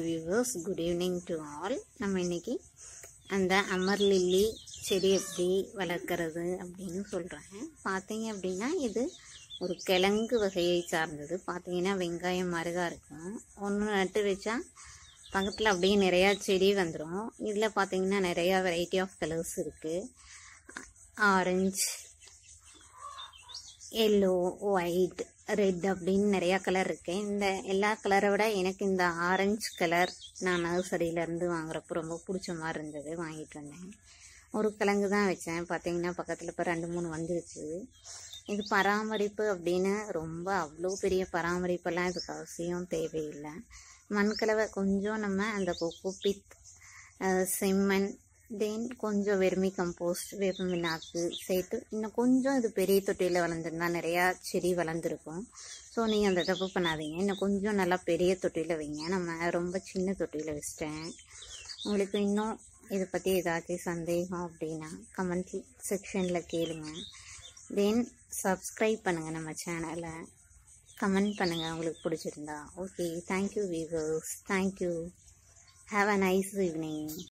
viewers good evening to all நம்ம இன்னைக்கு அந்த அமர் லில்லி செடி எப்படி வளர்க்குறது அப்படின்னு சொல்கிறேன் பார்த்தீங்க அப்படின்னா இது ஒரு கிழங்கு வகையை சார்ந்தது பார்த்தீங்கன்னா வெங்காயம் மருகா இருக்கும் ஒன்று நட்டு வச்சா பக்கத்தில் அப்படியே நிறையா செடி வந்துடும் இதில் பார்த்தீங்கன்னா நிறையா வெரைட்டி ஆஃப் கலர்ஸ் இருக்குது ஆரஞ்சு எல்லோ ஒயிட் ரெட் அப்படின்னு நிறையா கலர் இருக்கு இந்த எல்லா கலரை விட எனக்கு இந்த ஆரஞ்சு கலர் நான் நர்சரியிலேருந்து வாங்குறப்போ ரொம்ப பிடிச்ச மாதிரி இருந்தது வாங்கிட்டு வந்தேன் ஒரு கிழங்கு தான் வச்சேன் பார்த்தீங்கன்னா பக்கத்தில் இப்போ ரெண்டு மூணு வந்துருச்சு இது பராமரிப்பு அப்படின்னு ரொம்ப அவ்வளோ பெரிய பராமரிப்பெல்லாம் இதுக்கு அவசியம் தேவையில்லை மண்கலவை கொஞ்சம் நம்ம அந்த கொக்கு பித் செம்மண் தென் கொஞ்சம் வெர்மி கம்போஸ்ட் வேப்ப நாக்கு சேர்த்து இன்னும் கொஞ்சம் இது பெரிய தொட்டியில் வளர்ந்துருந்தா நிறையா செடி வளர்ந்துருக்கும் ஸோ நீங்கள் அந்த தப்பு பண்ணாதீங்க இன்னும் கொஞ்சம் நல்லா பெரிய தொட்டியில் வைங்க நம்ம ரொம்ப சின்ன தொட்டியில் வச்சிட்டேன் உங்களுக்கு இன்னும் இதை பற்றி ஏதாச்சும் சந்தேகம் அப்படின்னா கமெண்ட் செக்ஷனில் கேளுங்க தென் சப்ஸ்கிரைப் பண்ணுங்கள் நம்ம சேனலை கமெண்ட் பண்ணுங்கள் உங்களுக்கு பிடிச்சிருந்தா okay thank you viewers thank you have a nice evening